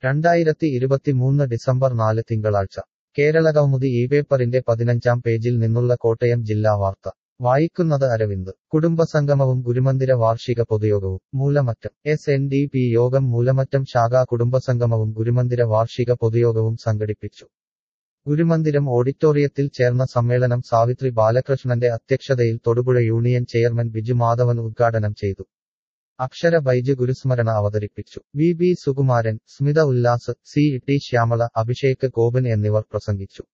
രണ്ടായിരത്തി ഇരുപത്തിമൂന്ന് ഡിസംബർ നാല് തിങ്കളാഴ്ച കേരള കൗമുദി ഈ പേപ്പറിന്റെ പതിനഞ്ചാം പേജിൽ നിന്നുള്ള കോട്ടയം ജില്ലാ വാർത്ത വായിക്കുന്നത് അരവിന്ദ് കുടുംബസംഗമവും ഗുരുമന്ദിര വാർഷിക പൊതുയോഗവും Moolamattam S N D P യോഗം മൂലമറ്റം ശാഖാ കുടുംബസംഗമവും ഗുരുമന്ദിര വാർഷിക പൊതുയോഗവും സംഘടിപ്പിച്ചു ഗുരുമന്ദിരം ഓഡിറ്റോറിയത്തിൽ ചേർന്ന സമ്മേളനം സാവിത്രി ബാലകൃഷ്ണന്റെ അധ്യക്ഷതയിൽ തൊടുപുഴ യൂണിയൻ ചെയർമാൻ ബിജു മാധവൻ ഉദ്ഘാടനം ചെയ്തു അക്ഷര ബൈജ് ഗുരുസ്മരണ അവതരിപ്പിച്ചു V B Sukumaran Smitha Ullas C T Shyamala Abhishek Gopan എന്നിവർ പ്രസംഗിച്ചു